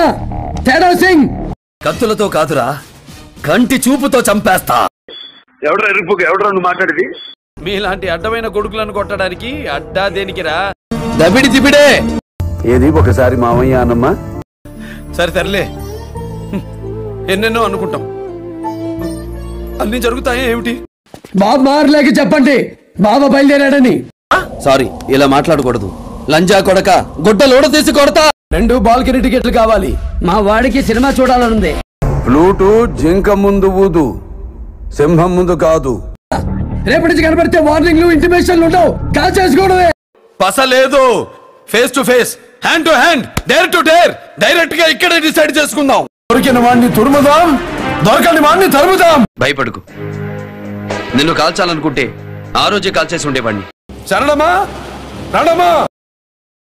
తేడా సింగ్ కత్తులతో కాదురా కంటి చూపుతో చంపేస్తా ఎవడ్రా ఎరుపు ఎవడ్రా నువ్వు మాట్లాడేది మీలాంటి అడ్డమైన కొడుకులను కొట్టడానికి అడ్డా దేనికిరా దబిడి దిబిడే ఏది ఒకసారి మామయ్య అనమ్మా సరే తరలే ఎన్నెన్నో అనుకుంటాం అన్ని జరుగుతాయి ఏమిటి బాబు మారలేక చెప్పండి బాబా బయలుదేరాడని సారీ ఇలా మాట్లాడకూడదు లంజా కొడక గుడ్డలోడ తీసి కొడతా రెండు బాల్కనీ టికెట్లు కావాలి మా వాడికి సినిమా చూడాలనుంది ఫ్లూటు జింక ముందు ఊదు సింహం ముందు కాదు రేపటి నుంచి కనబడితే వార్నింగ్లు ఇంటిమేషన్లు ఉండవు కాల్ చేసుకోవడమే పస లేదు face to face hand to hand dare to dare direct గా ఇక్కడే డిసైడ్ చేసుకుందాం దొరికిన వాడిని తురుముదాం దొరకని వాడిని తరుముదాం భయపడుకు నిన్ను కాల్చాలనుకుంటే ఆ రోజే కాల్చేసి ఉండేవాడిని శరణమా రణమా